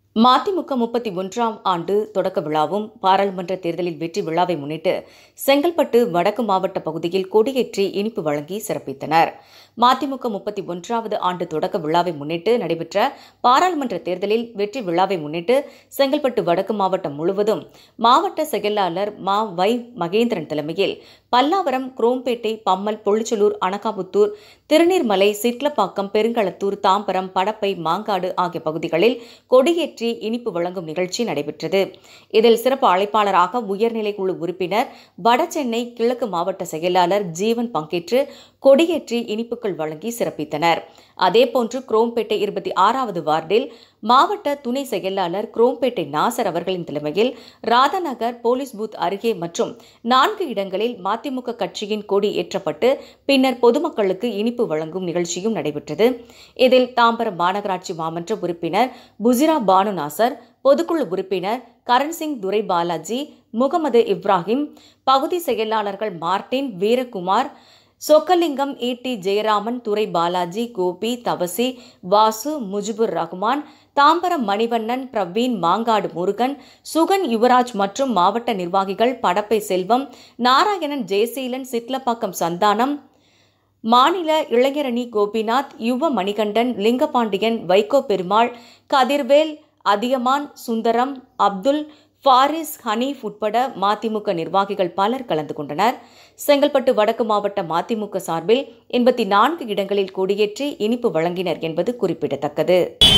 மதிமுக முப்பத்தி ஒன்றாம் ஆண்டு தொடக்க விழாவும் பாராளுமன்ற தேர்தலில் வெற்றி விழாவை முன்னிட்டு செங்கல்பட்டு வடக்கு மாவட்ட பகுதியில் கொடியேற்றி இனிப்பு வழங்கி சிறப்பித்தனர் மதிமுக முப்பத்தி ஒன்றாவது ஆண்டு தொடக்க விழாவை முன்னிட்டு நடைபெற்ற பாராளுமன்ற தேர்தலில் வெற்றி விழாவை முன்னிட்டு செங்கல்பட்டு வடக்கு மாவட்டம் முழுவதும் மாவட்ட செயலாளர் மா வை மகேந்திரன் தலைமையில் பல்லாவரம் குரோம்பேட்டை பம்மல் பொள்ளிச்சலூர் அனகாபுத்தூர் திருநீர்மலை சிட்லப்பாக்கம் பெருங்களத்தூர் தாம்பரம் படப்பை மாங்காடு ஆகிய பகுதிகளில் கொடியேற்றி இனிப்பு வழங்கும் நிகழ்ச்சி நடைபெற்றது இதில் சிறப்பு அழைப்பாளராக உயர்நிலை குழு உறுப்பினர் வடசென்னை கிழக்கு மாவட்ட செயலாளர் ஜீவன் பங்கேற்று கொடியேற்றி இனிப்புகள் வழங்கி சிறப்பித்தனர் அதேபோன்று குரோம்பேட்டை இருபத்தி ஆறாவது வார்டில் மாவட்ட துணை செயலாளர் குரோம்பேட்டை நாசர் அவர்களின் தலைமையில் ராதாநகர் போலீஸ் பூத் அருகே மற்றும் நான்கு இடங்களில் மதிமுக கட்சியின் கொடி ஏற்றப்பட்டு பின்னர் பொதுமக்களுக்கு இனிப்பு வழங்கும் நிகழ்ச்சியும் நடைபெற்றது இதில் தாம்பரம் மாநகராட்சி மாமன்ற உறுப்பினர் புசிரா பானு நாசர் பொதுக்குழு உறுப்பினர் கரண்சிங் துரை பாலாஜி முகமது இப்ராஹிம் பகுதி செயலாளர்கள் மார்டின் வீரகுமார் சொக்கலிங்கம் ஈடி ஜெயராமன் துரை பாலாஜி கோபி தவசி வாசு முஜிபுர் ரஹ்மான் தாம்பரம் மணிவண்ணன் பிரவீன் மாங்காடு முருகன் சுகன் யுவராஜ் மற்றும் மாவட்ட நிர்வாகிகள் படப்பை செல்வம் நாராயணன் ஜெயசீலன் சிட்லப்பாக்கம் சந்தானம் மாநில இளைஞரணி கோபிநாத் யுவ மணிகண்டன் லிங்கபாண்டியன் வைகோ பெருமாள் கதிர்வேல் அதியமான் சுந்தரம் அப்துல் ஃபாரிஸ் ஹனீஃப் உட்பட மதிமுக நிர்வாகிகள் பலர் கலந்து கொண்டனர் செங்கல்பட்டு வடக்கு மாவட்ட மதிமுக சார்பில் எண்பத்தி நான்கு இடங்களில் கொடியேற்றி இனிப்பு வழங்கினர் என்பது குறிப்பிடத்தக்கது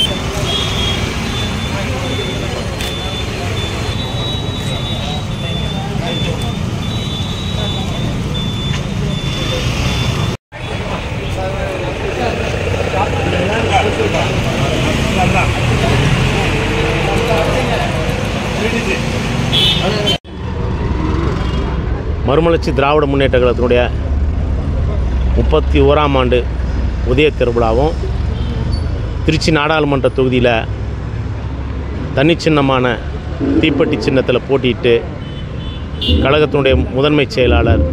மறுமலர்ச்சி திராவிட முன்னேற்ற கழகத்தினுடைய முப்பத்தி ஓராம் ஆண்டு உதய திருவிழாவும் திருச்சி நாடாளுமன்ற தொகுதியில் தனிச்சின்னமான தீப்பெட்டி சின்னத்தில் போட்டியிட்டு கழகத்தினுடைய முதன்மை செயலாளர்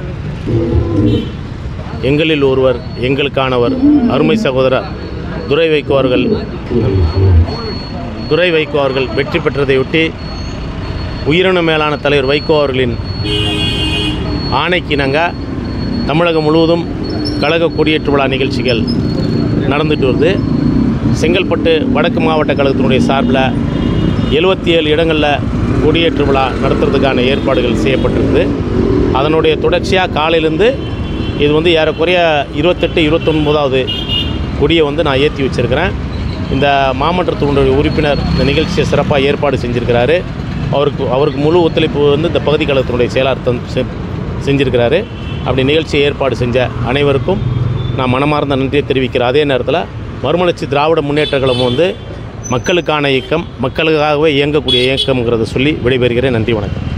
எங்களில் ஒருவர் எங்களுக்கானவர் அருமை சகோதரர் துரை வைகோ அவர்கள் துரை வைகோ அவர்கள் வெற்றி பெற்றதையொட்டி உயிரின மேலான தலைவர் வைகோ அவர்களின் ஆணைக்கிணங்க தமிழகம் முழுவதும் கழக கொடியேற்று விழா நிகழ்ச்சிகள் நடந்துட்டு வருது செங்கல்பட்டு வடக்கு மாவட்ட கழகத்தினுடைய சார்பில் எழுபத்தி ஏழு இடங்களில் கொடியேற்று விழா நடத்துறதுக்கான ஏற்பாடுகள் செய்யப்பட்டிருக்குது அதனுடைய தொடர்ச்சியாக காலையிலேருந்து இது வந்து ஏறக்குறைய இருபத்தெட்டு இருபத்தொன்பதாவது கொடியை வந்து நான் ஏற்றி வச்சுருக்கிறேன் இந்த மாமன்றத்தினுடைய உறுப்பினர் இந்த நிகழ்ச்சியை சிறப்பாக ஏற்பாடு செஞ்சுருக்கிறாரு அவருக்கு அவருக்கு முழு ஒத்துழைப்பு வந்து இந்த பகுதி கழகத்தினுடைய செயலாளர் தந் செ- செஞ்சிருக்கிறாரு அப்படி நிகழ்ச்சியை ஏற்பாடு செஞ்ச அனைவருக்கும் நான் மனமார்ந்த நன்றியை தெரிவிக்கிறேன் அதே நேரத்தில் மறுமலர்ச்சி திராவிட முன்னேற்ற கழகம் வந்து மக்களுக்கான இயக்கம் மக்களுக்காகவே இயங்கக்கூடிய இயக்கம்ங்கிறத சொல்லி விடைபெறுகிறேன் நன்றி வணக்கம்